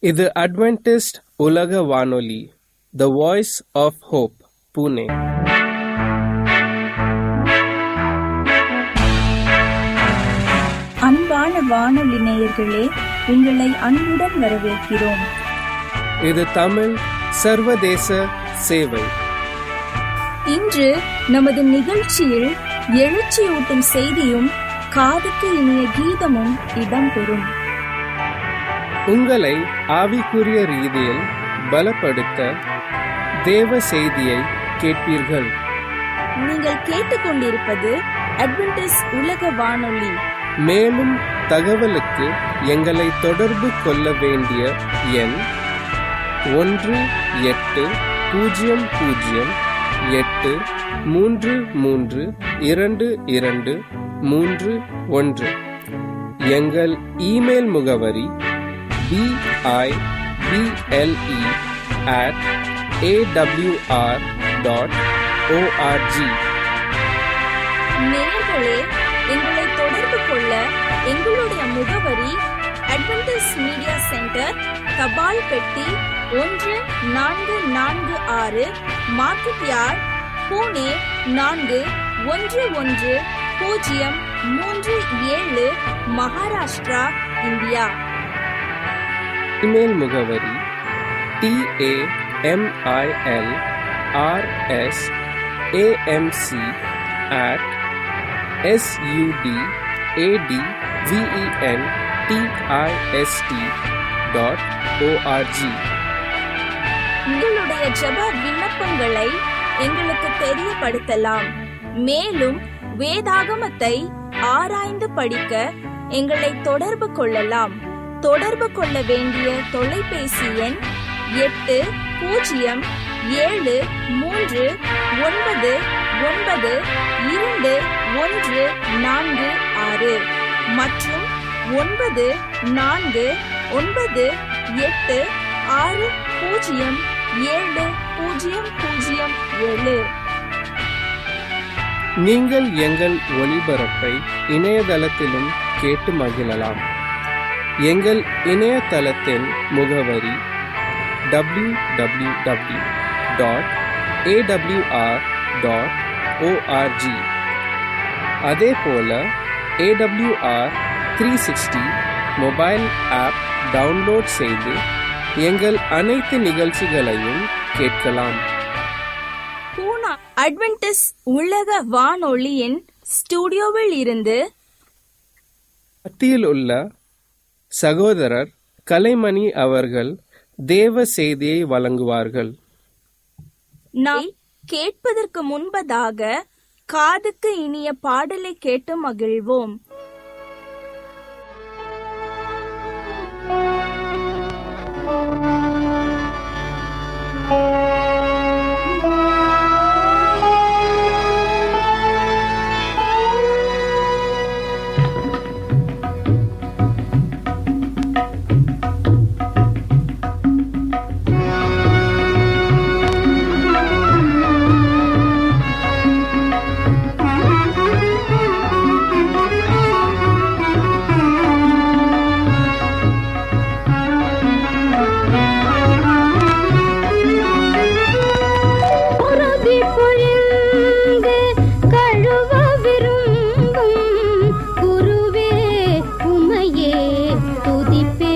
இது அட்வென்டிஸ்ட் உலக வானொலி the voice of hope Pune அன்பான வானொலி நேயர்களே உங்களை அன்புடன் வரவேற்கிறோம் இது தமிழ் சர்வதேச சேவை இன்று நமது நிகழ்ச்சியில் எழுச்சியூட்டும் செய்தியும் காதுக்கு இனிய கீதமும் இடம்பெறும் உங்களை ஆவிக்குரிய ரீதியில் பலப்படுத்த தேவ செய்தியை கேட்பீர்கள் நீங்கள் கேட்டுக்கொண்டிருப்பது அட்வென்டிஸ் உலக வானொலி மேலும் தகவலுக்கு எங்களை தொடர்பு கொள்ள வேண்டிய எண் ஒன்று எட்டு பூஜ்ஜியம் பூஜ்ஜியம் எட்டு மூன்று மூன்று இரண்டு இரண்டு மூன்று ஒன்று எங்கள் இமெயில் முகவரி B I B L E at A W R dot O R G நேயர்களே எங்களை தொடர்பு கொள்ள எங்களுடைய முகவரி அட்வென்டிஸ் மீடியா சென்டர் தபால் பெட்டி ஒன்று நான்கு நான்கு ஆறு மார்க்கெட் யார்ட் பூனே நான்கு ஒன்று ஒன்று பூஜ்ஜியம் மூன்று ஏழு மகாராஷ்டிரா இந்தியா இமெயில் முகவரி T A M I L R S A M C at S U D A T V E N D I S T dot O R G உங்களுடைய ஜெப விண்ணப்பங்களை எங்களுக்கு தெரியப்படுத்தலாம் மேலும் வேதாகமத்தை ஆராய்ந்து படிக்க எங்களை தொடர்பு கொள்ளலாம் தொடர்பு கொள்ள வேண்டிய தொலைபேசி எண் எட்டு பூஜ்ஜியம் ஏழு மூன்று ஒன்பது ஒன்பது இரண்டு ஒன்று நான்கு ஆறு மற்றும் ஒன்பது நான்கு ஒன்பது எட்டு ஆறு பூஜ்ஜியம் ஏழு பூஜ்ஜியம் பூஜ்ஜியம் ஏழு நீங்கள் எங்கள் ஒளிபரப்பை இணையதளத்திலும் கேட்டு மகிழலாம் எங்கள் இணையதளத்தின் முகவரி W W W dot A W R dot O R G அதே போல A W R three sixty mobile app download செய்து எங்கள் அனைத்து நிகழ்ச்சிகளையும் கேட்கலாம் பூனா அட்வென்டிஸ் உலக வானொலியின் ஸ்டுடியோவில் இருந்து மத்தியில் உள்ள சகோதரர் கலைமணி அவர்கள் தேவ செய்தியை வழங்குவார்கள் நாம் கேட்பதற்கு முன்பதாக காதுக்கு இனிய பாடலை கேட்டு மகிழ்வோம் புரவி பொழிந்து கழுவ விரும்பும் குருவே உமையே துதிப்பே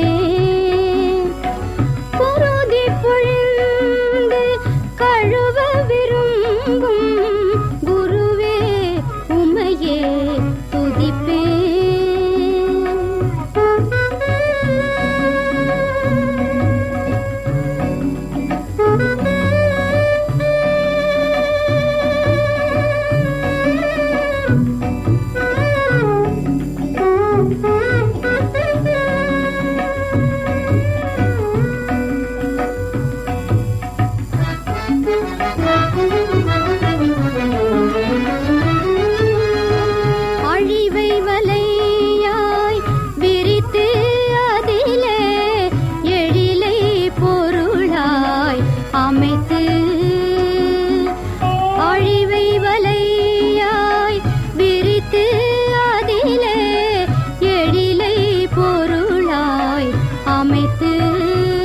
புரதி பொழிந்து கழுவ விரும்பும் குருவே உமையே துதிப்பே அழிவை வலையாய் விரித்து அதிலே எழிலை பொருளாய் அமைத்து அழிவை வலையாய் விரித்து அதிலே எழிலை பொருளாய் அமைத்து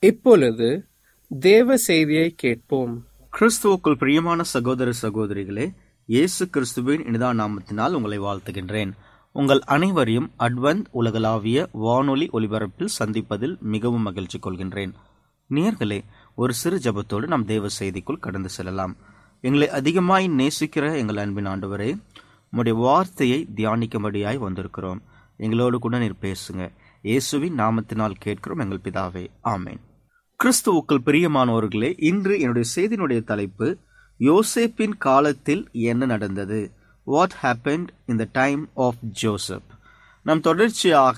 இப்பொழுது தேவ செய்தியை கேட்போம் கிறிஸ்துவுக்குள் பிரியமான சகோதர சகோதரிகளே இயேசு கிறிஸ்துவின் இனிதா நாமத்தினால் உங்களை வாழ்த்துகின்றேன் உங்கள் அனைவரையும் அட்வந்த் உலகளாவிய வானொலி ஒலிபரப்பில் சந்திப்பதில் மிகவும் மகிழ்ச்சி கொள்கின்றேன் நேர்களே ஒரு சிறு ஜபத்தோடு நாம் தேவ செய்திக்குள் கடந்து செல்லலாம் எங்களை அதிகமாய் நேசிக்கிற எங்கள் அன்பின் ஆண்டவரே உம்முடைய வார்த்தையை தியானிக்கும்படியாய் வந்திருக்கிறோம் எங்களோடு கூட நீர் பேசுங்க இயேசுவின் நாமத்தினால் கேட்கிறோம் எங்கள் பிதாவே ஆமேன் கிறிஸ்துவுக்குள் பிரியமானவர்களே இன்று என்னுடைய செய்தியினுடைய தலைப்பு யோசேப்பின் காலத்தில் என்ன நடந்தது what happened in the time of Joseph நம் தொடர்ச்சியாக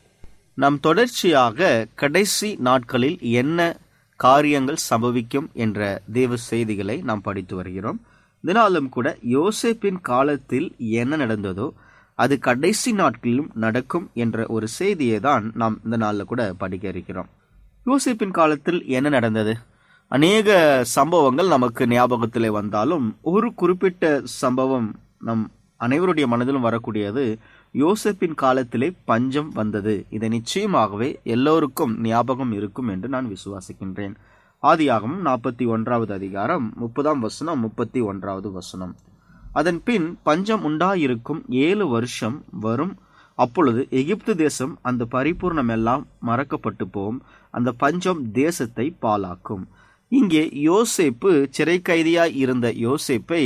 நம் தொடர்ச்சியாக கடைசி நாட்களில் என்ன காரியங்கள் சம்பவிக்கும் என்ற தேவ செய்திகளை நாம் படித்து வருகிறோம் இதனாலும் கூட யோசேப்பின் காலத்தில் என்ன நடந்ததோ அது கடைசி நாட்களிலும் நடக்கும் என்ற ஒரு செய்தியை தான் நாம் இந்த நாளில் கூட படிக்க இருக்கிறோம் யோசிப்பின் காலத்தில் என்ன நடந்தது அநேக சம்பவங்கள் நமக்கு ஞாபகத்தில் வந்தாலும் ஒரு குறிப்பிட்ட சம்பவம் நம் அனைவருடைய மனதிலும் வரக்கூடியது யோசப்பின் காலத்திலே பஞ்சம் வந்தது இதை நிச்சயமாகவே எல்லோருக்கும் ஞாபகம் இருக்கும் என்று நான் விசுவாசிக்கின்றேன் ஆதியாகமும் நாற்பத்தி ஒன்றாவது அதிகாரம் முப்பதாம் வசனம் முப்பத்தி ஒன்றாவது வசனம் அதன் பின் பஞ்சம் உண்டாயிருக்கும் ஏழு வருஷம் வரும் அப்பொழுது எகிப்து தேசம் அந்த பரிபூர்ணம் எல்லாம் மறக்கப்பட்டு போகும் அந்த பஞ்சம் தேசத்தை பாலாக்கும் இங்கே யோசேப்பு சிறை கைதியாய் இருந்த யோசேப்பை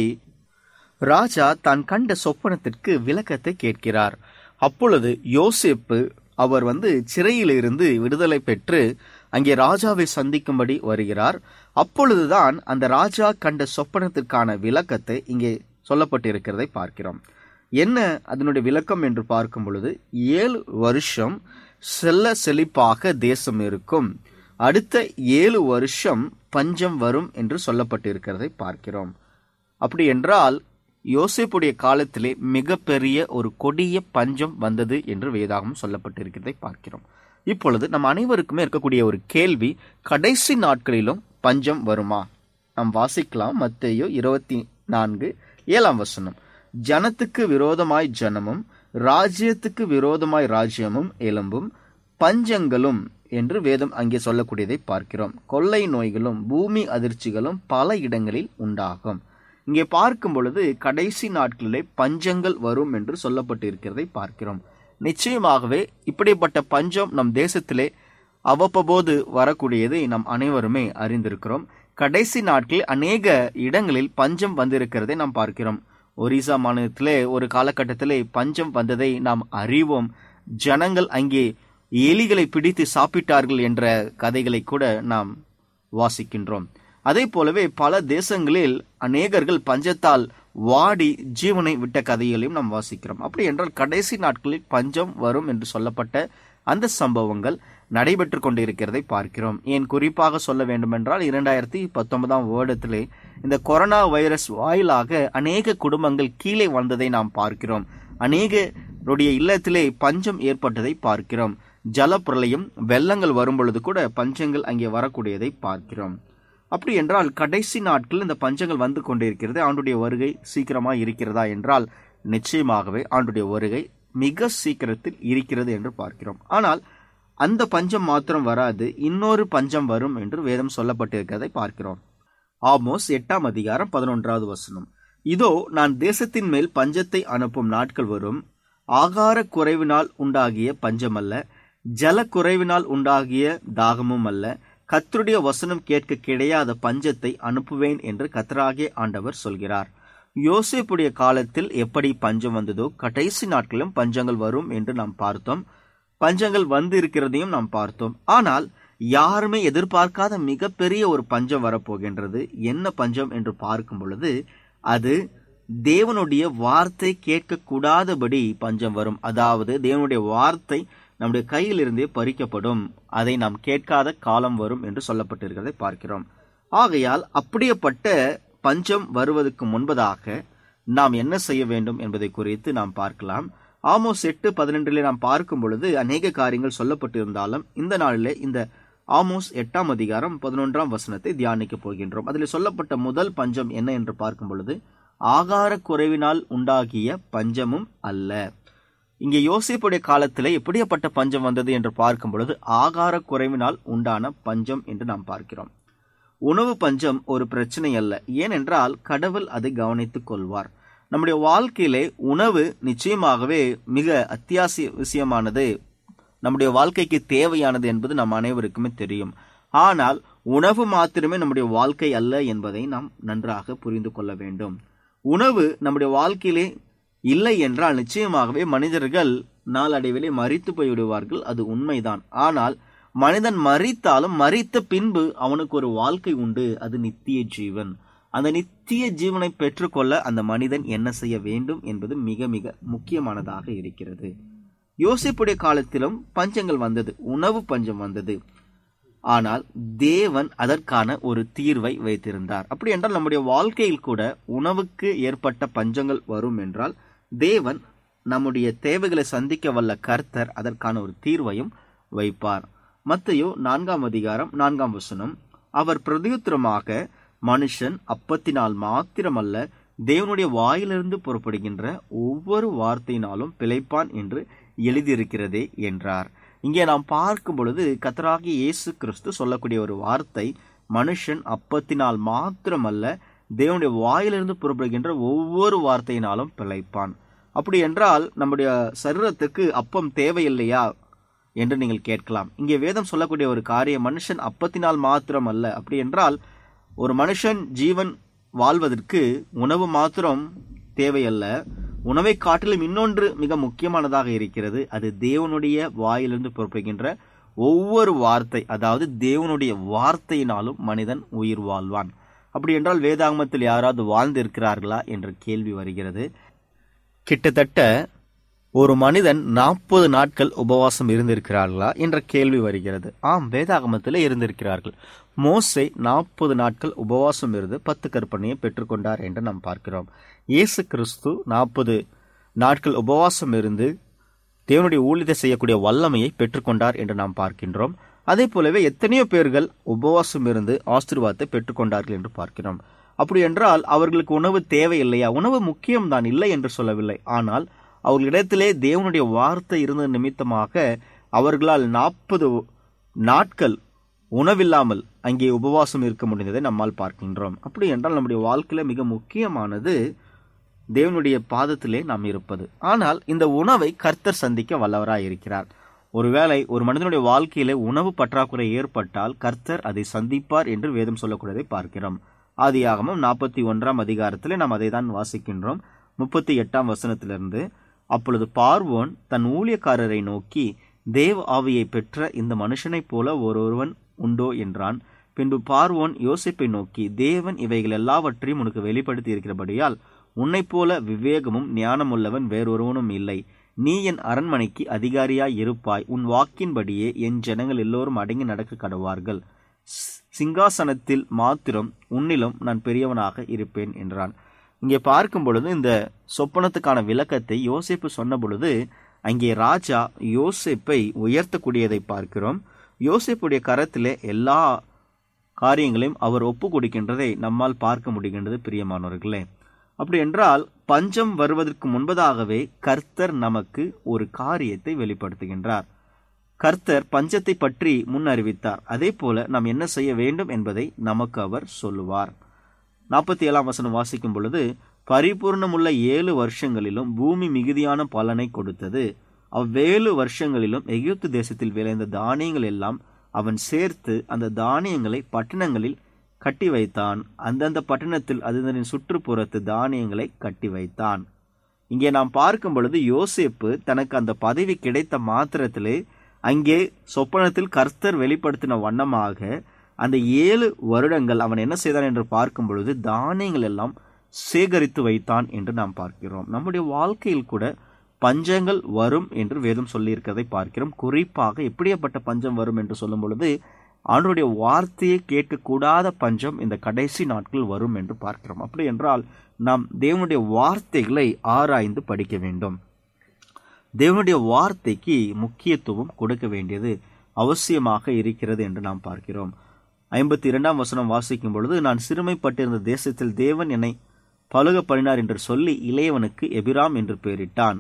ராஜா தான் கண்ட சொப்பனத்திற்கு விளக்கத்தை கேட்கிறார் அப்பொழுது யோசேப்பு அவர் வந்து சிறையிலிருந்து விடுதலை பெற்று அங்கே ராஜாவை சந்திக்கும்படி வருகிறார் அப்பொழுதுதான் அந்த ராஜா கண்ட சொப்பனத்திற்கான விளக்கத்தை இங்கே சொல்லப்பட்டிருக்கிறதை பார்க்கிறோம் என்ன அதனுடைய விளக்கம் என்று பார்க்கும் பொழுது ஏழு வருஷம் செல்ல செழிப்பாக தேசம் இருக்கும் அடுத்த ஏழு வருஷம் பஞ்சம் வரும் என்று சொல்லப்பட்டிருக்கிறதை பார்க்கிறோம் அப்படி என்றால் யோசேப்புடைய காலத்திலே மிகப்பெரிய ஒரு கொடிய பஞ்சம் வந்தது என்று வேதாகம் சொல்லப்பட்டிருக்கிறதை பார்க்கிறோம் இப்பொழுது நம் அனைவருக்குமே இருக்கக்கூடிய ஒரு கேள்வி கடைசி நாட்களிலும் பஞ்சம் வருமா நாம் வாசிக்கலாம் மத்தேயோ இருபத்தி நான்கு ஏழாம் வசனம் ஜனத்துக்கு விரோதமாய் ஜனமும் ராஜ்யத்துக்கு விரோதமாய் ராஜ்யமும் எலும்பும் பஞ்சங்களும் என்று வேதம் அங்கே சொல்லக்கூடியதை பார்க்கிறோம் கொள்ளை நோய்களும் பூமி அதிர்ச்சிகளும் பல இடங்களில் உண்டாகும் இங்கே பார்க்கும் பொழுது கடைசி நாட்களிலே பஞ்சங்கள் வரும் என்று சொல்லப்பட்டு இருக்கிறதை பார்க்கிறோம் நிச்சயமாகவே இப்படிப்பட்ட பஞ்சம் நம் தேசத்திலே அவ்வப்போது வரக்கூடியதை நாம் அனைவருமே அறிந்திருக்கிறோம் கடைசி நாட்களில் அநேக இடங்களில் பஞ்சம் வந்திருக்கிறதை நாம் பார்க்கிறோம் ஒரிசா மாநிலத்திலே ஒரு காலகட்டத்திலே பஞ்சம் வந்ததை நாம் அறிவோம் ஜனங்கள் அங்கே எலிகளை பிடித்து சாப்பிட்டார்கள் என்ற கதைகளை கூட நாம் வாசிக்கின்றோம் அதே போலவே பல தேசங்களில் அநேகர்கள் பஞ்சத்தால் வாடி ஜீவனை விட்ட கதைகளையும் நாம் வாசிக்கிறோம் அப்படி என்றால் கடைசி நாட்களில் பஞ்சம் வரும் என்று சொல்லப்பட்ட அந்த சம்பவங்கள் நடைபெற்று கொண்டிருக்கிறதை பார்க்கிறோம் ஏன் குறிப்பாக சொல்ல வேண்டுமென்றால் இரண்டாயிரத்தி பத்தொன்பதாம் வருடத்திலே இந்த கொரோனா வைரஸ் வாயிலாக அநேக குடும்பங்கள் கீழே வந்ததை நாம் பார்க்கிறோம் அநேகருடைய இல்லத்திலே பஞ்சம் ஏற்பட்டதை பார்க்கிறோம் ஜலப்பிரளயம் வெள்ளங்கள் வரும் பொழுது கூட பஞ்சங்கள் அங்கே வரக்கூடியதை பார்க்கிறோம் அப்படி என்றால் கடைசி நாட்கள் இந்த பஞ்சங்கள் வந்து கொண்டிருக்கிறது ஆண்டுடைய வருகை சீக்கிரமாக இருக்கிறதா என்றால் நிச்சயமாகவே ஆண்டுடைய வருகை மிக சீக்கிரத்தில் இருக்கிறது என்று பார்க்கிறோம் ஆனால் அந்த பஞ்சம் மாத்திரம் வராது இன்னொரு பஞ்சம் வரும் என்று வேதம் சொல்லப்பட்டிருக்கிறதை பார்க்கிறோம் ஆமோஸ் எட்டாம் அதிகாரம் பதினொன்றாவது வசனம் இதோ நான் தேசத்தின் மேல் பஞ்சத்தை அனுப்பும் நாட்கள் வரும் ஆகார குறைவினால் உண்டாகிய பஞ்சமல்ல ஜல குறைவினால் உண்டாகிய தாகமும் அல்ல கத்தருடைய வசனம் கேட்க கிடையாத பஞ்சத்தை அனுப்புவேன் என்று கத்தராகிய ஆண்டவர் சொல்கிறார் யோசேப்புடைய காலத்தில் எப்படி பஞ்சம் வந்ததோ கடைசி நாட்களிலும் பஞ்சங்கள் வரும் என்று நாம் பார்த்தோம் பஞ்சங்கள் வந்து இருக்கிறதையும் நாம் பார்த்தோம் ஆனால் யாருமே எதிர்பார்க்காத மிகப்பெரிய ஒரு பஞ்சம் வரப்போகின்றது என்ன பஞ்சம் என்று பார்க்கும் பொழுது அது தேவனுடைய வார்த்தை கேட்கக்கூடாதபடி பஞ்சம் வரும் அதாவது தேவனுடைய வார்த்தை நம்முடைய கையிலிருந்தே பறிக்கப்படும் அதை நாம் கேட்காத காலம் வரும் என்று சொல்லப்பட்டிருக்கிறதை பார்க்கிறோம் ஆகையால் அப்படியேப்பட்ட பஞ்சம் வருவதற்கு முன்பதாக நாம் என்ன செய்ய வேண்டும் என்பதை குறித்து நாம் பார்க்கலாம் ஆமோஸ் எட்டு பதினெண்டிலே நாம் பார்க்கும் பொழுது அநேக காரியங்கள் சொல்லப்பட்டிருந்தாலும் இந்த நாளிலே இந்த ஆமோஸ் எட்டாம் அதிகாரம் பதினொன்றாம் வசனத்தை தியானிக்க போகின்றோம் அதில் சொல்லப்பட்ட முதல் பஞ்சம் என்ன என்று பார்க்கும் பொழுது ஆகார குறைவினால் உண்டாகிய பஞ்சமும் அல்ல இங்கே யோசிப்புடைய காலத்திலே எப்படியாப்பட்ட பஞ்சம் வந்தது என்று பார்க்கும் பொழுது ஆகார குறைவினால் உண்டான பஞ்சம் என்று நாம் பார்க்கிறோம் உணவு பஞ்சம் ஒரு பிரச்சனை அல்ல ஏனென்றால் கடவுள் அதை கவனித்துக் கொள்வார் நம்முடைய வாழ்க்கையிலே உணவு நிச்சயமாகவே மிக அத்தியாவசிய விஷயமானது நம்முடைய வாழ்க்கைக்கு தேவையானது என்பது நம் அனைவருக்குமே தெரியும் ஆனால் உணவு மாத்திரமே நம்முடைய வாழ்க்கை அல்ல என்பதை நாம் நன்றாக புரிந்து கொள்ள வேண்டும் உணவு நம்முடைய வாழ்க்கையிலே இல்லை என்றால் நிச்சயமாகவே மனிதர்கள் நாளடைவிலே மறித்து போய்விடுவார்கள் அது உண்மைதான் ஆனால் மனிதன் மறித்தாலும் மறித்த பின்பு அவனுக்கு ஒரு வாழ்க்கை உண்டு அது நித்திய ஜீவன் அந்த நித்திய ஜீவனை பெற்றுக்கொள்ள அந்த மனிதன் என்ன செய்ய வேண்டும் என்பது மிக மிக முக்கியமானதாக இருக்கிறது யோசிப்புடைய காலத்திலும் பஞ்சங்கள் வந்தது உணவு பஞ்சம் வந்தது ஆனால் தேவன் அதற்கான ஒரு தீர்வை வைத்திருந்தார் அப்படி என்றால் நம்முடைய வாழ்க்கையில் கூட உணவுக்கு ஏற்பட்ட பஞ்சங்கள் வரும் என்றால் தேவன் நம்முடைய தேவைகளை சந்திக்க வல்ல கர்த்தர் அதற்கான ஒரு தீர்வையும் வைப்பார் மத்தையோ நான்காம் அதிகாரம் நான்காம் வசனம் அவர் பிரதியுத்தரமாக மனுஷன் அப்பத்தினால் மாத்திரமல்ல தேவனுடைய வாயிலிருந்து புறப்படுகின்ற ஒவ்வொரு வார்த்தையினாலும் பிழைப்பான் என்று எழுதியிருக்கிறதே என்றார் இங்கே நாம் பார்க்கும் பொழுது கத்தராகிய இயேசு கிறிஸ்து சொல்லக்கூடிய ஒரு வார்த்தை மனுஷன் அப்பத்தினால் மாத்திரமல்ல தேவனுடைய வாயிலிருந்து புறப்படுகின்ற ஒவ்வொரு வார்த்தையினாலும் பிழைப்பான் அப்படி என்றால் நம்முடைய சரீரத்துக்கு அப்பம் தேவையில்லையா என்று நீங்கள் கேட்கலாம் இங்கே வேதம் சொல்லக்கூடிய ஒரு காரியம் மனுஷன் அப்பத்தினால் மாத்திரம் அல்ல அப்படி என்றால் ஒரு மனுஷன் ஜீவன் வாழ்வதற்கு உணவு மாத்திரம் தேவையல்ல உணவை காட்டிலும் இன்னொன்று மிக முக்கியமானதாக இருக்கிறது அது தேவனுடைய வாயிலிருந்து புறப்படுகின்ற ஒவ்வொரு வார்த்தை அதாவது தேவனுடைய வார்த்தையினாலும் மனிதன் உயிர் வாழ்வான் அப்படி என்றால் வேதாகமத்தில் யாராவது வாழ்ந்திருக்கிறார்களா என்ற கேள்வி வருகிறது கிட்டத்தட்ட ஒரு மனிதன் நாற்பது நாட்கள் உபவாசம் இருந்திருக்கிறார்களா என்ற கேள்வி வருகிறது ஆம் வேதாகமத்தில் இருந்திருக்கிறார்கள் மோசே நாற்பது நாட்கள் உபவாசம் இருந்து பத்து கற்பனையை பெற்றுக்கொண்டார் என்று நாம் பார்க்கிறோம் இயேசு கிறிஸ்து நாற்பது நாட்கள் உபவாசம் இருந்து தேவனுடைய ஊழியத்தை செய்யக்கூடிய வல்லமையை பெற்றுக்கொண்டார் என்று நாம் பார்க்கின்றோம் அதே போலவே எத்தனையோ பேர்கள் உபவாசம் இருந்து ஆசீர்வாதத்தை பெற்றுக்கொண்டார்கள் என்று பார்க்கிறோம் அப்படி என்றால் அவர்களுக்கு உணவு தேவையில்லையா உணவு முக்கியம்தான் இல்லை என்று சொல்லவில்லை ஆனால் அவர்களிடத்திலே தேவனுடைய வார்த்தை இருந்த நிமித்தமாக அவர்களால் நாற்பது நாட்கள் உணவில்லாமல் அங்கே உபவாசம் இருக்க முடிந்ததை நம்மால் பார்க்கின்றோம் அப்படி என்றால் நம்முடைய வாழ்க்கையில மிக முக்கியமானது தேவனுடைய பாதத்திலே நாம் இருப்பது ஆனால் இந்த உணவை கர்த்தர் சந்திக்க வல்லவராய் இருக்கிறார் ஒருவேளை ஒரு மனிதனுடைய வாழ்க்கையிலே உணவு பற்றாக்குறை ஏற்பட்டால் கர்த்தர் அதை சந்திப்பார் என்று வேதம் சொல்லக்கூடியதை பார்க்கிறோம் ஆதியாகமம் நாற்பத்தி ஒன்றாம் அதிகாரத்திலே நாம் அதை தான் வாசிக்கின்றோம் முப்பத்தி எட்டாம் வசனத்திலிருந்து அப்பொழுது பார்வோன் தன் ஊழியக்காரரை நோக்கி தேவ ஆவியை பெற்ற இந்த மனுஷனைப் போல ஒருவன் உண்டோ என்றான் பின்பு பார்வோன் யோசிப்பை நோக்கி தேவன் இவைகள் எல்லாவற்றையும் உனக்கு வெளிப்படுத்தி இருக்கிறபடியால் உன்னைப் போல விவேகமும் ஞானமுள்ளவன் வேறொருவனும் இல்லை நீ என் அரண்மனைக்கு அதிகாரியாய் இருப்பாய் உன் வாக்கின்படியே என் ஜனங்கள் எல்லோரும் அடங்கி நடக்க கடவார்கள் சிங்காசனத்தில் மாத்திரம் உன்னிலும் நான் பெரியவனாக இருப்பேன் என்றான் இங்கே பார்க்கும் பொழுது இந்த சொப்பனத்துக்கான விளக்கத்தை யோசிப்பு சொன்ன பொழுது அங்கே ராஜா யோசிப்பை உயர்த்தக்கூடியதை பார்க்கிறோம் யோசிப்புடைய கரத்திலே எல்லா காரியங்களையும் அவர் ஒப்பு கொடுக்கின்றதை நம்மால் பார்க்க முடிகின்றது பிரியமானவர்களே அப்படி என்றால் பஞ்சம் வருவதற்கு முன்பதாகவே கர்த்தர் நமக்கு ஒரு காரியத்தை வெளிப்படுத்துகின்றார் கர்த்தர் பஞ்சத்தை பற்றி முன் அறிவித்தார் அதே போல நாம் என்ன செய்ய வேண்டும் என்பதை நமக்கு அவர் சொல்லுவார் நாற்பத்தி ஏழாம் வசனம் வாசிக்கும் பொழுது பரிபூர்ணமுள்ள ஏழு வருஷங்களிலும் பூமி மிகுதியான பலனை கொடுத்தது அவ்வேழு வருஷங்களிலும் எகிப்து தேசத்தில் விளைந்த தானியங்கள் எல்லாம் அவன் சேர்த்து அந்த தானியங்களை பட்டணங்களில் கட்டி வைத்தான் அந்தந்த பட்டணத்தில் அதனின் சுற்றுப்புறத்து தானியங்களை கட்டி வைத்தான் இங்கே நாம் பார்க்கும் பொழுது யோசேப்பு தனக்கு அந்த பதவி கிடைத்த மாத்திரத்திலே அங்கே சொப்பனத்தில் கர்த்தர் வெளிப்படுத்தின வண்ணமாக அந்த ஏழு வருடங்கள் அவன் என்ன செய்தான் என்று பார்க்கும் பொழுது தானியங்கள் எல்லாம் சேகரித்து வைத்தான் என்று நாம் பார்க்கிறோம் நம்முடைய வாழ்க்கையில் கூட பஞ்சங்கள் வரும் என்று வேதம் சொல்லியிருக்கிறதை பார்க்கிறோம் குறிப்பாக எப்படியாப்பட்ட பஞ்சம் வரும் என்று சொல்லும் பொழுது ஆண்டருடைய வார்த்தையை கேட்கக்கூடாத பஞ்சம் இந்த கடைசி நாட்கள் வரும் என்று பார்க்கிறோம் அப்படி என்றால் நாம் தேவனுடைய வார்த்தைகளை ஆராய்ந்து படிக்க வேண்டும் தேவனுடைய வார்த்தைக்கு முக்கியத்துவம் கொடுக்க வேண்டியது அவசியமாக இருக்கிறது என்று நாம் பார்க்கிறோம் ஐம்பத்தி இரண்டாம் வசனம் வாசிக்கும் பொழுது நான் சிறுமைப்பட்டிருந்த தேசத்தில் தேவன் என்னை பழுக பண்ணினார் என்று சொல்லி இளையவனுக்கு எபிராம் என்று பெயரிட்டான்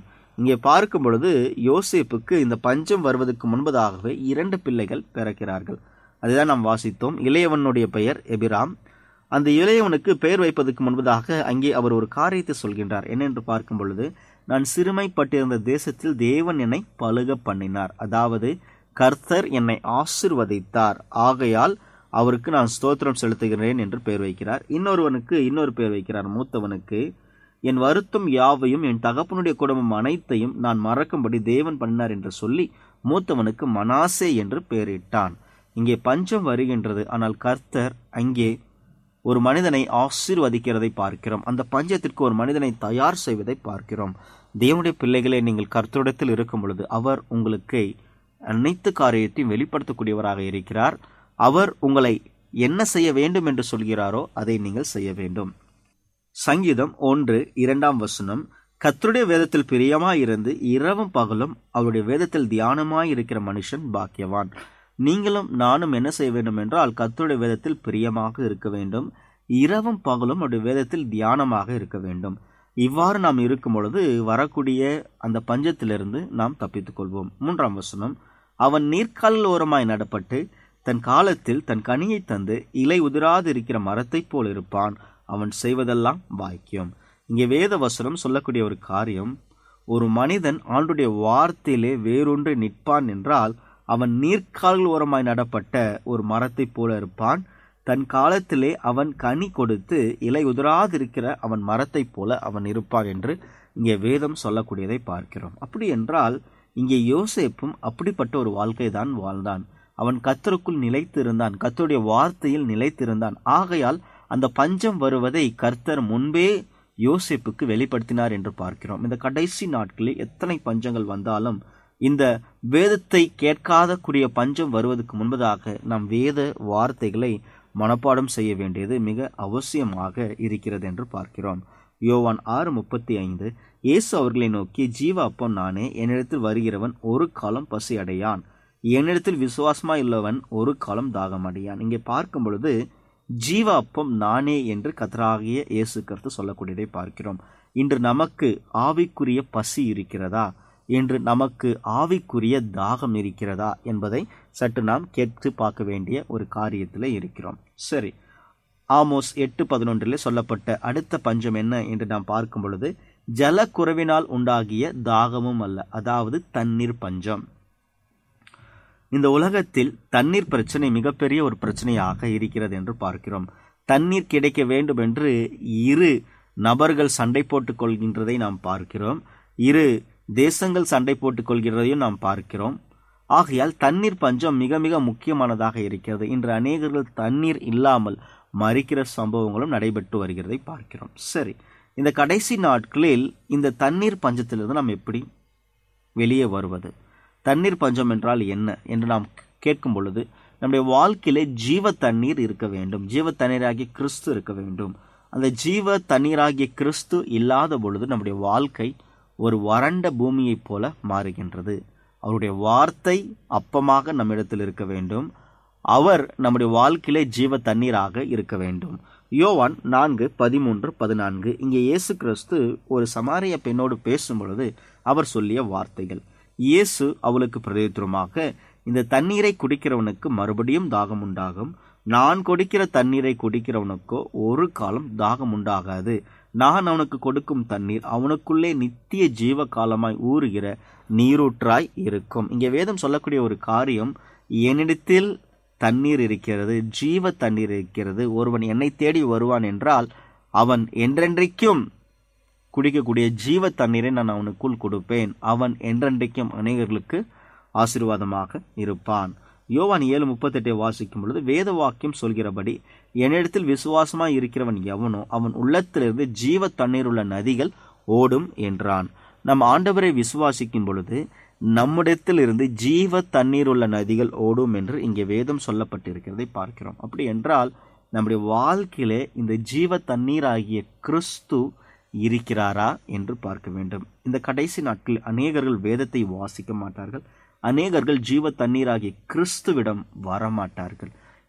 இங்கே பார்க்கும் பொழுது யோசேப்புக்கு இந்த பஞ்சம் வருவதற்கு முன்பதாகவே இரண்டு பிள்ளைகள் பிறக்கிறார்கள் அதுதான் நாம் வாசித்தோம் இளையவனுடைய பெயர் எபிராம் அந்த இளையவனுக்கு பெயர் வைப்பதற்கு முன்பதாக அங்கே அவர் ஒரு காரியத்தை சொல்கின்றார் என்னென்று பார்க்கும் பொழுது நான் சிறுமைப்பட்டிருந்த தேசத்தில் தேவன் என்னை பழுக பண்ணினார் அதாவது கர்த்தர் என்னை ஆசிர்வதித்தார் ஆகையால் அவருக்கு நான் ஸ்தோத்திரம் செலுத்துகிறேன் என்று பெயர் வைக்கிறார் இன்னொருவனுக்கு இன்னொரு பெயர் வைக்கிறார் மூத்தவனுக்கு என் வருத்தம் யாவையும் என் தகப்பனுடைய குடும்பம் அனைத்தையும் நான் மறக்கும்படி தேவன் பண்ணார் என்று சொல்லி மூத்தவனுக்கு மனாசே என்று பெயரிட்டான் இங்கே பஞ்சம் வருகின்றது ஆனால் கர்த்தர் அங்கே ஒரு மனிதனை ஆசீர்வதிக்கிறதை பார்க்கிறோம் அந்த பஞ்சத்திற்கு ஒரு மனிதனை தயார் செய்வதை பார்க்கிறோம் தேவனுடைய பிள்ளைகளே நீங்கள் கர்த்தரிடத்தில் இருக்கும் பொழுது அவர் உங்களுக்கு அனைத்து காரியத்தையும் வெளிப்படுத்தக்கூடியவராக இருக்கிறார் அவர் உங்களை என்ன செய்ய வேண்டும் என்று சொல்கிறாரோ அதை நீங்கள் செய்ய வேண்டும் சங்கீதம் ஒன்று இரண்டாம் வசனம் கர்த்தருடைய வேதத்தில் பிரியமாயிருந்து இரவும் பகலும் அவருடைய வேதத்தில் தியானமாய் இருக்கிற மனுஷன் பாக்கியவான் நீங்களும் நானும் என்ன செய்ய வேண்டும் என்றால் கர்த்தருடைய வேதத்தில் பிரியமாக இருக்க வேண்டும் இரவும் பகலும் அவருடைய வேதத்தில் தியானமாக இருக்க வேண்டும் இவ்வாறு நாம் இருக்கும் பொழுது வரக்கூடிய அந்த பஞ்சத்திலிருந்து நாம் தப்பித்துக் கொள்வோம் மூன்றாம் வசனம் அவன் நீர்க்கால் ஓரமாய் நடப்பட்டு தன் காலத்தில் தன் கனியை தந்து இலை உதிராது இருக்கிற மரத்தைப் போல் இருப்பான் அவன் செய்வதெல்லாம் பாக்கியம் இங்கே வேத வசனம் சொல்லக்கூடிய ஒரு காரியம் ஒரு மனிதன் ஆண்டுடைய வார்த்தையிலே வேறொன்று நிற்பான் என்றால் அவன் நீர்க்கால் ஓரமாய் நடப்பட்ட ஒரு மரத்தைப் போல இருப்பான் தன் காலத்திலே அவன் கனி கொடுத்து இலை உதிராதிருக்கிற அவன் மரத்தைப் போல அவன் இருப்பான் என்று இங்கே வேதம் சொல்லக்கூடியதை பார்க்கிறோம் அப்படி என்றால் இங்கே யோசேப்பும் அப்படிப்பட்ட ஒரு வாழ்க்கை தான் வாழ்ந்தான் அவன் கத்தருக்குள் நிலைத்திருந்தான் கத்தருடைய வார்த்தையில் நிலைத்திருந்தான் ஆகையால் அந்த பஞ்சம் வருவதை கர்த்தர் முன்பே யோசேப்புக்கு வெளிப்படுத்தினார் என்று பார்க்கிறோம் இந்த கடைசி நாட்களில் எத்தனை பஞ்சங்கள் வந்தாலும் இந்த வேதத்தை கேட்காத கூடிய பஞ்சம் வருவதற்கு முன்பதாக நாம் வேத வார்த்தைகளை மனப்பாடம் செய்ய வேண்டியது மிக அவசியமாக இருக்கிறது என்று பார்க்கிறோம் யோவான் ஆறு முப்பத்தி ஐந்து இயேசு அவர்களை நோக்கி ஜீவ அப்பம் நானே என்னிடத்தில் வருகிறவன் ஒரு காலம் பசி அடையான் என்னிடத்தில் விசுவாசமா உள்ளவன் ஒரு காலம் தாகம் அடையான் இங்கே பார்க்கும் பொழுது ஜீவ அப்பம் நானே என்று கத்தராகிய இயேசு கருத்து சொல்லக்கூடியதை பார்க்கிறோம் இன்று நமக்கு ஆவிக்குரிய பசி இருக்கிறதா என்று நமக்கு ஆவிக்குரிய தாகம் இருக்கிறதா என்பதை சற்று நாம் கேட்டு பார்க்க வேண்டிய ஒரு காரியத்தில் இருக்கிறோம் சரி ஆமோஸ் எட்டு பதினொன்றிலே சொல்லப்பட்ட அடுத்த பஞ்சம் என்ன என்று நாம் பார்க்கும் பொழுது ஜல குறைவினால் உண்டாகிய தாகமும் அல்ல அதாவது தண்ணீர் பஞ்சம் இந்த உலகத்தில் தண்ணீர் பிரச்சனை மிகப்பெரிய ஒரு பிரச்சனையாக இருக்கிறது என்று பார்க்கிறோம் தண்ணீர் கிடைக்க வேண்டும் என்று இரு நபர்கள் சண்டை போட்டுக் கொள்கின்றதை நாம் பார்க்கிறோம் இரு தேசங்கள் சண்டை போட்டுக் கொள்கிறதையும் நாம் பார்க்கிறோம் ஆகையால் தண்ணீர் பஞ்சம் மிக மிக முக்கியமானதாக இருக்கிறது இன்று அநேகர்கள் தண்ணீர் இல்லாமல் மறிக்கிற சம்பவங்களும் நடைபெற்று வருகிறதை பார்க்கிறோம் சரி இந்த கடைசி நாட்களில் இந்த தண்ணீர் பஞ்சத்திலிருந்து நாம் எப்படி வெளியே வருவது தண்ணீர் பஞ்சம் என்றால் என்ன என்று நாம் கேட்கும் பொழுது நம்முடைய வாழ்க்கையிலே ஜீவ தண்ணீர் இருக்க வேண்டும் ஜீவ தண்ணீராகிய கிறிஸ்து இருக்க வேண்டும் அந்த ஜீவ தண்ணீராகிய கிறிஸ்து இல்லாத பொழுது நம்முடைய வாழ்க்கை ஒரு வறண்ட பூமியைப் போல மாறுகின்றது அவருடைய வார்த்தை அப்பமாக நம்மிடத்தில் இருக்க வேண்டும் அவர் நம்முடைய வாழ்க்கையிலே ஜீவ தண்ணீராக இருக்க வேண்டும் யோவான் நான்கு பதிமூன்று பதினான்கு இங்கே இயேசு கிறிஸ்து ஒரு சமாரிய பெண்ணோடு பேசும் பொழுது அவர் சொல்லிய வார்த்தைகள் இயேசு அவளுக்கு பிரதித்திரமாக இந்த தண்ணீரை குடிக்கிறவனுக்கு மறுபடியும் தாகம் உண்டாகும் நான் கொடுக்கிற தண்ணீரை குடிக்கிறவனுக்கோ ஒரு காலம் தாகம் உண்டாகாது நான் அவனுக்கு கொடுக்கும் தண்ணீர் அவனுக்குள்ளே நித்திய ஜீவ காலமாய் ஊறுகிற நீரூற்றாய் இருக்கும் இங்கே வேதம் சொல்லக்கூடிய ஒரு காரியம் என்னிடத்தில் தண்ணீர் இருக்கிறது ஜீவ தண்ணீர் இருக்கிறது ஒருவன் என்னை தேடி வருவான் என்றால் அவன் என்றென்றைக்கும் குடிக்கக்கூடிய ஜீவ தண்ணீரை நான் அவனுக்குள் கொடுப்பேன் அவன் என்றென்றைக்கும் அநேகர்களுக்கு ஆசீர்வாதமாக இருப்பான் யோவான் ஏழு முப்பத்தெட்டை வாசிக்கும் பொழுது வேத வாக்கியம் சொல்கிறபடி என்னிடத்தில் விசுவாசமாய் இருக்கிறவன் எவனோ அவன் உள்ளத்திலிருந்து ஜீவ தண்ணீர் உள்ள நதிகள் ஓடும் என்றான் நம் ஆண்டவரை விசுவாசிக்கும் பொழுது நம்மிடத்தில் இருந்து ஜீவ தண்ணீர் உள்ள நதிகள் ஓடும் என்று இங்கே வேதம் சொல்லப்பட்டிருக்கிறதை பார்க்கிறோம் அப்படி என்றால் நம்முடைய வாழ்க்கையிலே இந்த ஜீவ தண்ணீர் ஆகிய கிறிஸ்து இருக்கிறாரா என்று பார்க்க வேண்டும் இந்த கடைசி நாட்களில் அநேகர்கள் வேதத்தை வாசிக்க மாட்டார்கள் அநேகர்கள் ஜீவ தண்ணீராகிய கிறிஸ்துவிடம் வரமாட்டார்கள்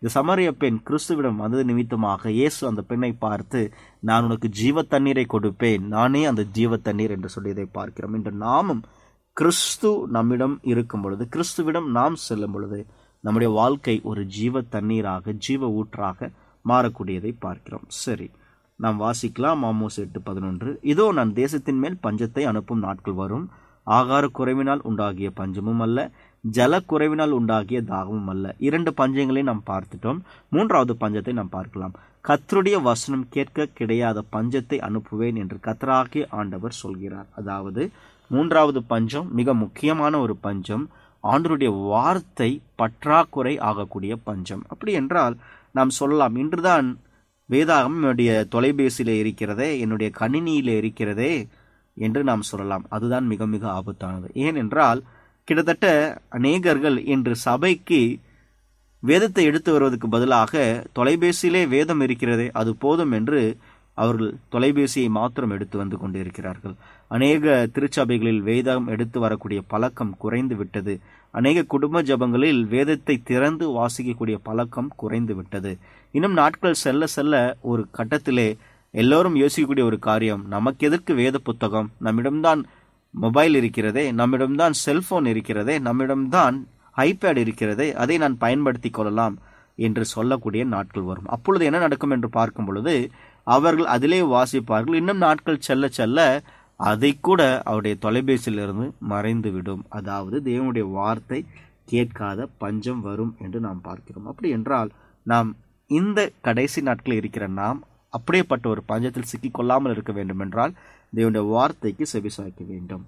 இந்த சமரிய பெண் கிறிஸ்துவிடம் வந்தது நிமித்தமாக இயேசு அந்த பெண்ணை பார்த்து நான் உனக்கு ஜீவ தண்ணீரை கொடுப்பேன் நானே அந்த ஜீவ தண்ணீர் என்று சொல்லியதை பார்க்கிறோம் இன்று நாமும் கிறிஸ்து நம்மிடம் இருக்கும் பொழுது கிறிஸ்துவிடம் நாம் செல்லும் பொழுது நம்முடைய வாழ்க்கை ஒரு ஜீவ தண்ணீராக ஜீவ ஊற்றாக மாறக்கூடியதை பார்க்கிறோம் சரி நாம் வாசிக்கலாம் மாமோஸ் எட்டு பதினொன்று இதோ நான் தேசத்தின் மேல் பஞ்சத்தை அனுப்பும் நாட்கள் வரும் ஆகார குறைவினால் உண்டாகிய பஞ்சமும் அல்ல ஜல குறைவினால் உண்டாகிய தாகமும் அல்ல இரண்டு பஞ்சங்களை நாம் பார்த்துட்டோம் மூன்றாவது பஞ்சத்தை நாம் பார்க்கலாம் கத்தருடைய வசனம் கேட்க கிடையாத பஞ்சத்தை அனுப்புவேன் என்று கத்தராகிய ஆண்டவர் சொல்கிறார் அதாவது மூன்றாவது பஞ்சம் மிக முக்கியமான ஒரு பஞ்சம் ஆண்டருடைய வார்த்தை பற்றாக்குறை ஆகக்கூடிய பஞ்சம் அப்படி என்றால் நாம் சொல்லலாம் இன்றுதான் வேதாகம் என்னுடைய தொலைபேசியில இருக்கிறதே என்னுடைய கணினியில இருக்கிறதே என்று நாம் சொல்லலாம் அதுதான் மிக மிக ஆபத்தானது ஏனென்றால் கிட்டத்தட்ட அநேகர்கள் இன்று சபைக்கு வேதத்தை எடுத்து வருவதற்கு பதிலாக தொலைபேசியிலே வேதம் இருக்கிறதே அது போதும் என்று அவர்கள் தொலைபேசியை மாத்திரம் எடுத்து வந்து கொண்டிருக்கிறார்கள் அநேக திருச்சபைகளில் வேதம் எடுத்து வரக்கூடிய பழக்கம் குறைந்து விட்டது அநேக குடும்ப ஜபங்களில் வேதத்தை திறந்து வாசிக்கக்கூடிய பழக்கம் குறைந்து விட்டது இன்னும் நாட்கள் செல்ல செல்ல ஒரு கட்டத்திலே எல்லோரும் யோசிக்கக்கூடிய ஒரு காரியம் நமக்கு எதற்கு வேத புத்தகம் நம்மிடம்தான் மொபைல் இருக்கிறதே நம்மிடம்தான் செல்போன் இருக்கிறதே நம்மிடம்தான் ஐபேட் இருக்கிறதே அதை நான் பயன்படுத்தி கொள்ளலாம் என்று சொல்லக்கூடிய நாட்கள் வரும் அப்பொழுது என்ன நடக்கும் என்று பார்க்கும் பொழுது அவர்கள் அதிலே வாசிப்பார்கள் இன்னும் நாட்கள் செல்ல செல்ல அதை கூட அவருடைய தொலைபேசியிலிருந்து மறைந்துவிடும் அதாவது தேவனுடைய வார்த்தை கேட்காத பஞ்சம் வரும் என்று நாம் பார்க்கிறோம் அப்படி என்றால் நாம் இந்த கடைசி நாட்களில் இருக்கிற நாம் அப்படியேப்பட்ட ஒரு பஞ்சத்தில் சிக்கிக்கொள்ளாமல் இருக்க வேண்டும் என்றால் தேவனுடைய வார்த்தைக்கு செவிசாய்க்க வேண்டும்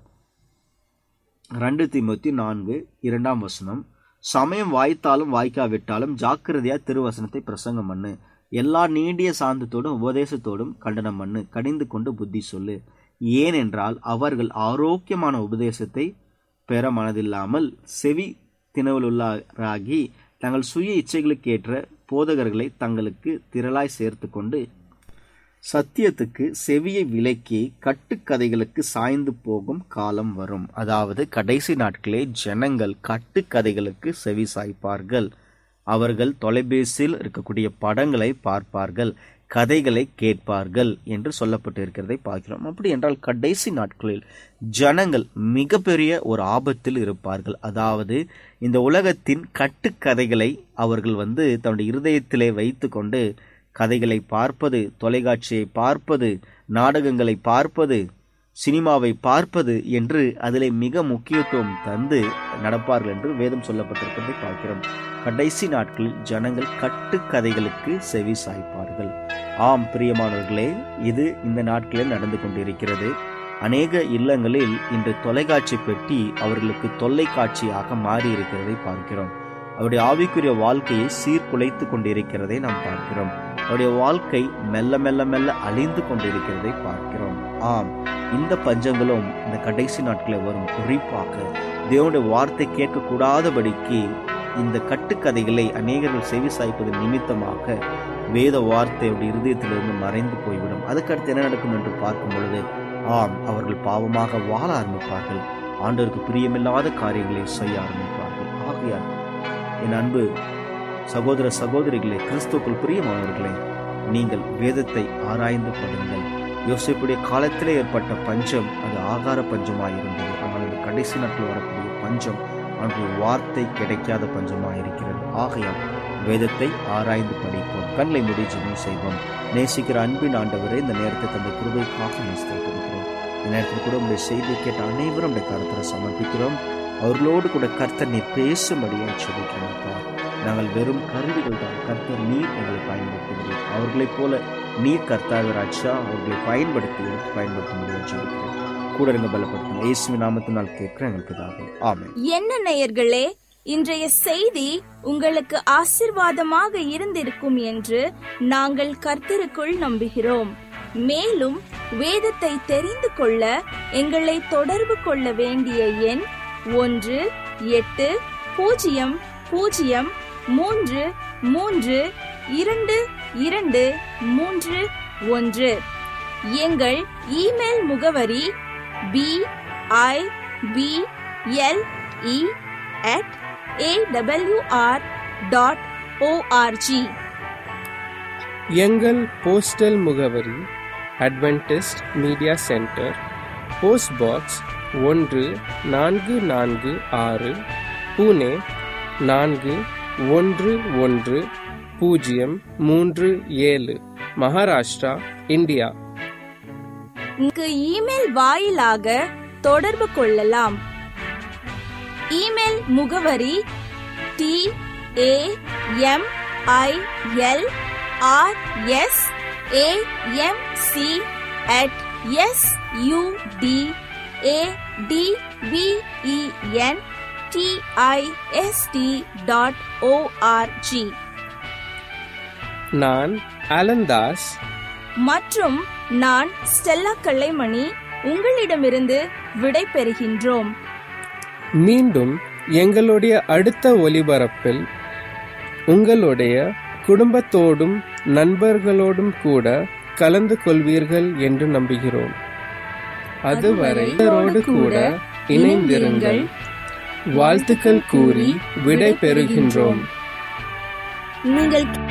ரெண்டு திமுத்தி நான்கு இரண்டாம் வசனம் சமயம் வாய்த்தாலும் வாய்க்காவிட்டாலும் ஜாக்கிரதையா திருவசனத்தை பிரசங்கம் பண்ணு எல்லா நீடிய சாந்தத்தோடும் உபதேசத்தோடும் கண்டனம் பண்ணு கடிந்து கொண்டு புத்தி சொல்லு ஏனென்றால் அவர்கள் ஆரோக்கியமான உபதேசத்தை பெற மனதில்லாமல் செவி தினவலுள்ளாராகி தங்கள் சுய இச்சைகளுக்கு ஏற்ற போதகர்களை தங்களுக்கு திரளாய் சேர்த்து கொண்டு சத்தியத்துக்கு செவியை விலக்கி கட்டுக்கதைகளுக்கு சாய்ந்து போகும் காலம் வரும் அதாவது கடைசி நாட்களே ஜனங்கள் கட்டுக்கதைகளுக்கு செவி சாய்ப்பார்கள் அவர்கள் தொலைபேசியில் இருக்கக்கூடிய படங்களை பார்ப்பார்கள் கதைகளை கேட்பார்கள் என்று சொல்லப்பட்டு இருக்கிறதை பார்க்கிறோம் அப்படி என்றால் கடைசி நாட்களில் ஜனங்கள் மிகப்பெரிய ஒரு ஆபத்தில் இருப்பார்கள் அதாவது இந்த உலகத்தின் கட்டுக்கதைகளை அவர்கள் வந்து தன்னுடைய இருதயத்திலே வைத்து கொண்டு கதைகளை பார்ப்பது தொலைக்காட்சியை பார்ப்பது நாடகங்களை பார்ப்பது சினிமாவை பார்ப்பது என்று அதிலே மிக முக்கியத்துவம் தந்து நடப்பார்கள் என்று வேதம் சொல்லப்பட்டிருப்பதை பார்க்கிறோம் கடைசி நாட்களில் ஜனங்கள் கட்டுக்கதைகளுக்கு செவி சாய்ப்பார்கள் ஆம் பிரியமானவர்களே இது இந்த நாட்களில் நடந்து கொண்டிருக்கிறது அநேக இல்லங்களில் இன்று தொலைக்காட்சி பெட்டி அவர்களுக்கு தொல்லைக்காட்சியாக மாறி இருக்கிறதை பார்க்கிறோம் அவருடைய ஆவிக்குரிய வாழ்க்கையை சீர்குலைத்து கொண்டிருக்கிறதை நாம் பார்க்கிறோம் அவருடைய வாழ்க்கை மெல்ல மெல்ல மெல்ல அழிந்து கொண்டிருக்கிறதை பார்க்கிறோம் ஆம் இந்த பஞ்சங்களும் இந்த கடைசி நாட்களில் வரும் குறிப்பாக தேவனுடைய வார்த்தை கேட்கக்கூடாதபடிக்கு இந்த கட்டுக்கதைகளை அநேகர்கள் செவி சாய்ப்பதன் நிமித்தமாக வேத வார்த்தை அவருடைய இருதயத்திலிருந்து மறைந்து போய்விடும் அதுக்கடுத்து என்ன நடக்கும் என்று பார்க்கும் பொழுது ஆம் அவர்கள் பாவமாக வாழ ஆரம்பிப்பார்கள் ஆண்டவருக்கு பிரியமில்லாத காரியங்களை செய்ய ஆரம்பிப்பார்கள் ஆகையால் என் அன்பு சகோதர சகோதரிகளே கிறிஸ்துக்குள் பிரியமானவர்களே நீங்கள் வேதத்தை ஆராய்ந்து படுங்கள் யோசிப்புடைய காலத்திலே ஏற்பட்ட பஞ்சம் அது ஆகார பஞ்சமாயிருந்தது ஆனால் இந்த கடைசி நாட்டில் வரக்கூடிய பஞ்சம் அவனுடைய வார்த்தை கிடைக்காத பஞ்சமாயிருக்கிறது ஆகையால் வேதத்தை ஆராய்ந்து படிப்போம் கண்களை முடி ஜெபம் செய்வோம் நேசிக்கிற அன்பின் ஆண்டவரே இந்த நேரத்தை தந்த கிருபைக்காக நிச்சயித்திருக்கிறோம் இந்த நேரத்தில் கூட உங்களுடைய செய்தியை கேட்ட அனைவரும் உடைய கருத்தில் சமர்ப்பிக்கிறோம் அவர்களோடு கூட கர்த்தர் நீர் பேசும்படியாக சொல்லிக்கிறோம் நாங்கள் வெறும் கருவிகள் தான் கர்த்தர் நீர் எங்களை பயன்படுத்துகிறீர் அவர்களைப் போல நீர் கர்த்தாவே ராஜா அவர்களை பயன்படுத்தி எடுத்து பயன்படுத்த முடியும் சொல்லிக்கிறோம் கூட இருங்க பலப்படுத்துங்க இயேசுவின் நாமத்தினால் கேட்கிற எங்கள் பிதாவே ஆமென் என்ன நேயர்களே இன்றைய செய்தி உங்களுக்கு ஆசிர்வாதமாக இருந்திருக்கும் என்று நாங்கள் கர்த்தருக்குள் நம்புகிறோம் மேலும் வேதத்தை தெரிந்து கொள்ள எங்களை தொடர்பு கொள்ள வேண்டிய எண் ஒன்று எட்டு பூஜ்ஜியம் பூஜ்ஜியம் மூன்று மூன்று இரண்டு இரண்டு மூன்று ஒன்று எங்கள் இமெயில் முகவரி B I B L E at awr dot O R G எங்கள் போஸ்டல் முகவரி Adventist media centre post box ஒன்று நான்கு நான்கு ஆறு புனே நான்கு ஒன்று ஒன்று பூஜ்ஜியம் மூன்று ஏழு மகாராஷ்டிரா இந்தியா இங்கு இமெயில் வாயிலாக தொடர்பு கொள்ளலாம் இமெயில் முகவரி T A M I L R S A M C at S U D A T V E N D I S T dot O R G நான் அலந்தாஸ் மற்றும் நான் ஸ்டெல்லா கல்லைமணி உங்களிடமிருந்து விடை பெறுகின்றோம் மீண்டும் எங்களுடைய அடுத்த ஒலிபரப்பில் உங்களுடைய குடும்பத்தோடும் நண்பர்களோடும் கூட கலந்து கொள்வீர்கள் என்று நம்புகிறோம் அதுவரை இவரோடு கூட இணைந்திருங்கள் வாழ்த்துக்கள் கூறி விடை பெறுகின்றோம் நீங்கள்